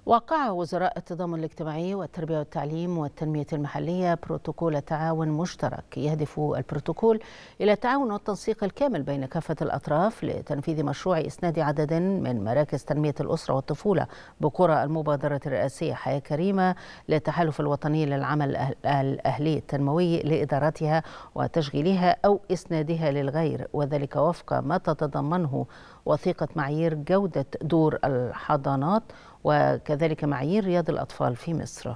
وقع وزراء التضامن الاجتماعي والتربية والتعليم والتنمية المحلية بروتوكول تعاون مشترك يهدف البروتوكول إلى التعاون والتنسيق الكامل بين كافة الأطراف لتنفيذ مشروع إسناد عدد من مراكز تنمية الأسرة والطفولة بقرى المبادرة الرئاسية حياة كريمة للتحالف الوطني للعمل الأهلي التنموي لإدارتها وتشغيلها أو إسنادها للغير وذلك وفق ما تتضمنه وثيقة معايير جودة دور الحضانات وكذلك معايير رياض الأطفال في مصر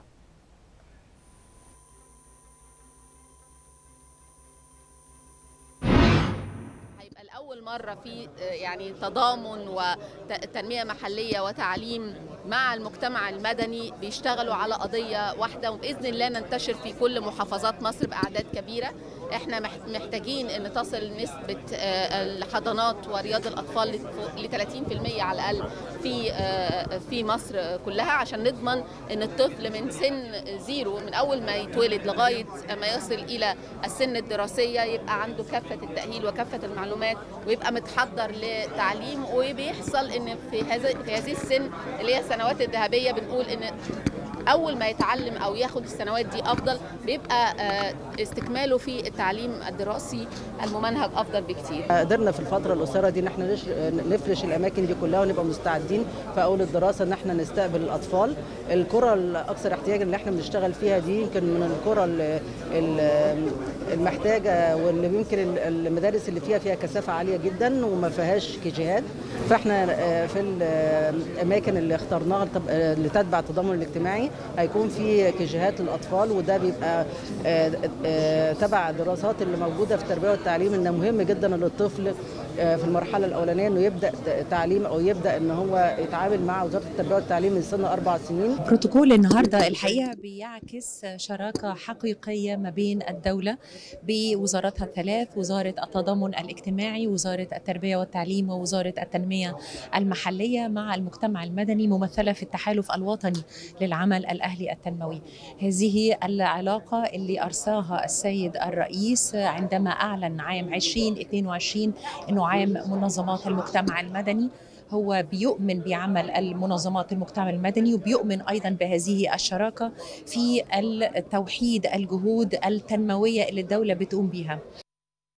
هيبقى لأول مرة في يعني تضامن وتنمية محلية وتعليم مع المجتمع المدني بيشتغلوا على قضية واحدة وبإذن الله ننتشر في كل محافظات مصر بأعداد كبيرة احنا محتاجين ان تصل نسبة الحضانات ورياض الأطفال ل 30% على الأقل في في مصر كلها عشان نضمن ان الطفل من سن زيرو من أول ما يتولد لغاية ما يصل إلى السن الدراسية يبقى عنده كافة التأهيل وكافة المعلومات ويبقى متحضر لتعليم وبيحصل ان في هذا في هذه السن اللي هي السنوات الذهبيه بنقول ان اول ما يتعلم او ياخد السنوات دي افضل بيبقى استكماله في التعليم الدراسي الممنهج افضل بكتير قدرنا في الفتره القصيره دي ان احنا نفرش الاماكن دي كلها ونبقى مستعدين في اول الدراسه ان احنا نستقبل الاطفال القرى الاكثر احتياجا اللي احنا بنشتغل فيها دي يمكن من القرى المحتاجه واللي يمكن المدارس اللي فيها فيها كثافه عاليه جدا وما فيهاش كيجيهات فاحنا في الاماكن اللي اخترناها اللي تتبع التضامن الاجتماعي هيكون في كيجيهات للاطفال وده بيبقى تبع الدراسات اللي موجوده في التربيه والتعليم انه مهم جدا للطفل في المرحله الاولانيه انه يبدا تعليم او يبدا ان هو يتعامل مع وزاره التربيه والتعليم من سن اربع سنين. بروتوكول النهارده الحقيقه بيعكس شراكه حقيقيه ما بين الدوله بوزاراتها الثلاث وزاره التضامن الاجتماعي، وزاره التربيه والتعليم ووزاره التنميه المحليه مع المجتمع المدني ممثله في التحالف الوطني للعمل الاهلي التنموي. هذه العلاقه اللي ارساها السيد الرئيس عندما اعلن عام 2022 انه عام منظمات المجتمع المدني هو بيؤمن بعمل المنظمات المجتمع المدني وبيؤمن ايضا بهذه الشراكه في التوحيد الجهود التنمويه اللي الدوله بتقوم بها